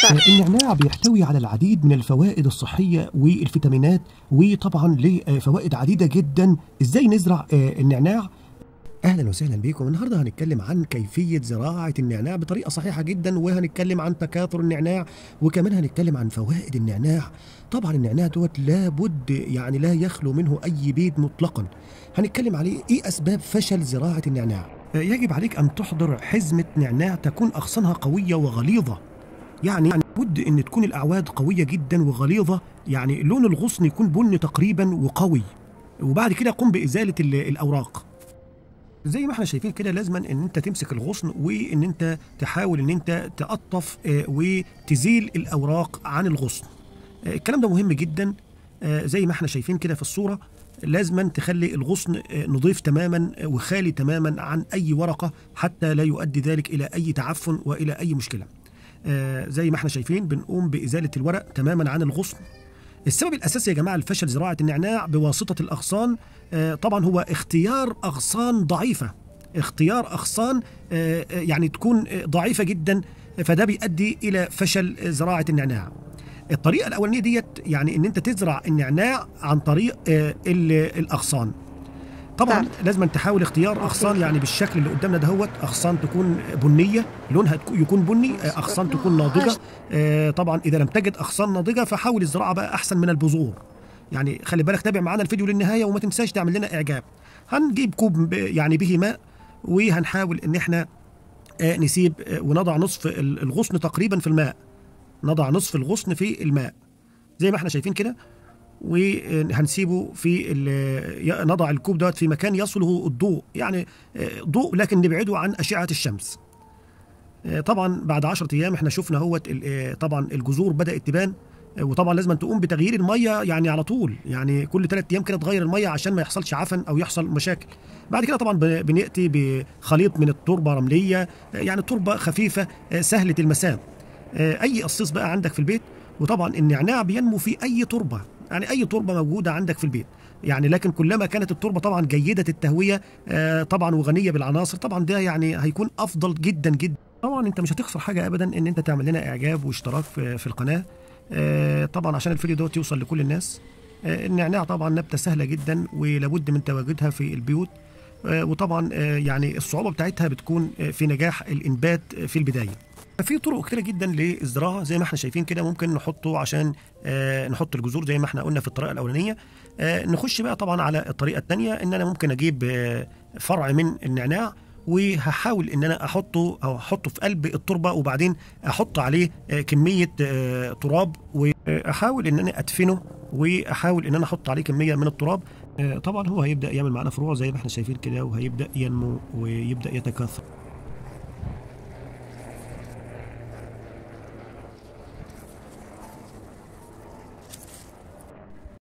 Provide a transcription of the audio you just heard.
النعناع بيحتوي على العديد من الفوائد الصحية والفيتامينات وطبعا له فوائد عديدة جدا ازاي نزرع آه، النعناع اهلا وسهلا بكم النهارده هنتكلم عن كيفيه زراعه النعناع بطريقه صحيحه جدا وهنتكلم عن تكاثر النعناع وكمان هنتكلم عن فوائد النعناع طبعا النعناع دوت لابد يعني لا يخلو منه اي بيت مطلقا هنتكلم عليه ايه اسباب فشل زراعه النعناع آه، يجب عليك ان تحضر حزمه نعناع تكون اغصانها قويه وغليظه يعني يعني بد ان تكون الاعواد قويه جدا وغليظه يعني لون الغصن يكون بني تقريبا وقوي وبعد كده قم بازاله ال- الاوراق زي ما احنا شايفين كده لازما ان انت تمسك الغصن وان انت تحاول ان انت تقطف آه، وتزيل الاوراق عن الغصن آه، الكلام ده مهم جدا آه، زي ما احنا شايفين كده في الصوره لازما تخلي الغصن آه، نظيف تماما آه، وخالي تماما عن اي ورقه حتى لا يؤدي ذلك الى اي تعفن والى اي مشكله آه، زي ما احنا شايفين بنقوم بازاله الورق تماما عن الغصن السبب الاساسي يا جماعه لفشل زراعه النعناع بواسطه الاغصان آه، طبعا هو اختيار اغصان ضعيفه اختيار اغصان آه، آه، يعني تكون آه، ضعيفه جدا فده بيؤدي الى فشل آه، زراعه النعناع الطريقه الاولانيه ديت يعني ان انت تزرع النعناع عن طريق آه، ال- الاغصان طبعا نعم. لازم تحاول اختيار اغصان يعني بالشكل اللي قدامنا دهوت اغصان تكون بنيه لونها تكو- يكون بني آه، اغصان تكون ناضجه آه، طبعا اذا لم تجد اغصان ناضجه فحاول الزراعه بقى احسن من البذور يعني خلي بالك تابع معانا الفيديو للنهايه وما تنساش تعمل لنا اعجاب هنجيب كوب ب- يعني به ماء وهنحاول ان احنا آه، نسيب آه، ونضع نصف ال- الغصن تقريبا في الماء نضع نصف الغصن في الماء زي ما احنا شايفين كده وهنسيبه في ال- ي- نضع الكوب دوت في مكان يصله الضوء يعني آه، ضوء لكن نبعده عن أشعة الشمس آه، طبعا بعد 10 أيام احنا شفنا هوت ال- آه، طبعا الجذور بدأت تبان آه، وطبعا لازم تقوم بتغيير الميه يعني على طول يعني كل ثلاث ايام كده تغير الميه عشان ما يحصلش عفن او يحصل مشاكل بعد كده طبعا ب- بناتي بخليط من التربه رمليه آه، يعني تربه خفيفه آه، سهله المسام آه، اي قصيص بقى عندك في البيت وطبعا النعناع بينمو في اي تربه يعني اي تربه موجوده عندك في البيت يعني لكن كلما كانت التربه طبعا جيده التهويه آه، طبعا وغنيه بالعناصر طبعا ده يعني هيكون افضل جدا جدا طبعا انت مش هتخسر حاجه ابدا ان انت تعمل لنا اعجاب واشتراك في, في القناه آه، طبعا عشان الفيديو دوت يوصل لكل الناس آه، النعناع طبعا نبته سهله جدا ولابد من تواجدها في البيوت آه، وطبعا آه، يعني الصعوبه بتاعتها بتكون آه، في نجاح الانبات آه، في البدايه في طرق كتيره جدا للزراعه زي ما احنا شايفين كده ممكن نحطه عشان آه، نحط الجذور زي ما احنا قلنا في الطريقه الاولانيه آه، نخش بقى طبعا على الطريقه الثانيه ان انا ممكن اجيب آه، فرع من النعناع وهحاول ان انا احطه او احطه في قلب التربه وبعدين احط عليه آه، كميه آه، تراب واحاول ان انا ادفنه واحاول ان انا احط عليه كميه من التراب آه، طبعا هو هيبدا يعمل معانا فروع زي ما احنا شايفين كده وهيبدا ينمو ويبدا يتكاثر